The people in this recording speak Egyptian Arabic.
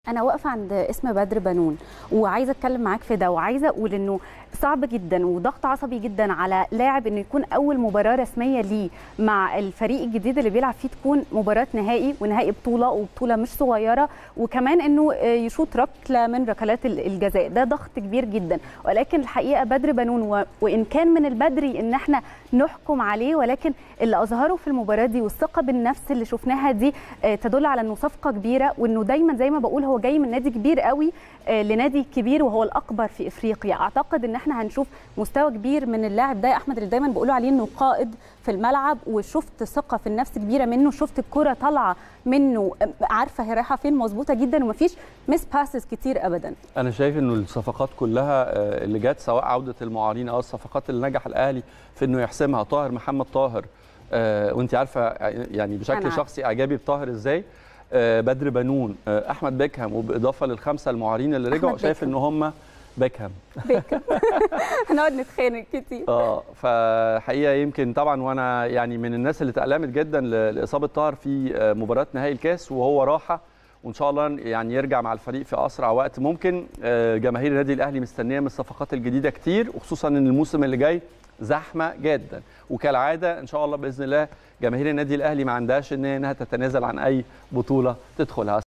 انا واقفه عند اسم بدر بنون وعايزه اتكلم معاك في ده وعايزه اقول انه صعب جدا وضغط عصبي جدا على لاعب انه يكون اول مباراه رسميه ليه مع الفريق الجديد اللي بيلعب فيه تكون مباراه نهائي ونهائي بطوله وبطوله مش صغيره وكمان انه يشوط ركله من ركلات الجزاء ده ضغط كبير جدا ولكن الحقيقه بدر بنون وان كان من البدري ان احنا نحكم عليه ولكن اللي اظهره في المباراه دي والثقه بالنفس اللي شفناها دي تدل على انه صفقه كبيره وانه دايما زي ما بقول هو جاي من نادي كبير قوي لنادي كبير وهو الاكبر في افريقيا اعتقد ان احنا هنشوف مستوى كبير من اللاعب ده يا احمد اللي دايما بقولوا عليه انه قائد في الملعب وشفت ثقه في النفس كبيره منه شفت الكره طالعه منه عارفه هي رايحه فين مظبوطه جدا ومفيش ميس باسز كتير ابدا انا شايف انه الصفقات كلها اللي جت سواء عوده المعارين او الصفقات اللي نجح الاهلي في انه يحسمها طاهر محمد طاهر آه وانت عارفه يعني بشكل شخصي اعجابي بطاهر ازاي آه بدر بنون آه احمد بيكهام وبالاضافه للخمسه المعارين اللي رجعوا شايف ان هم بيكهام بيكهام هنقعد نتخانق كتير اه فحقيقه يمكن طبعا وانا يعني من الناس اللي تألمت جدا لاصابه طاهر في مباراه نهائي الكاس وهو راحه وان شاء الله يعني يرجع مع الفريق في اسرع وقت ممكن جماهير النادي الاهلي مستنيه من الصفقات الجديده كتير وخصوصا ان الموسم اللي جاي زحمه جدا وكالعاده ان شاء الله باذن الله جماهير النادي الاهلي ما عندهاش ان انها تتنازل عن اي بطوله تدخلها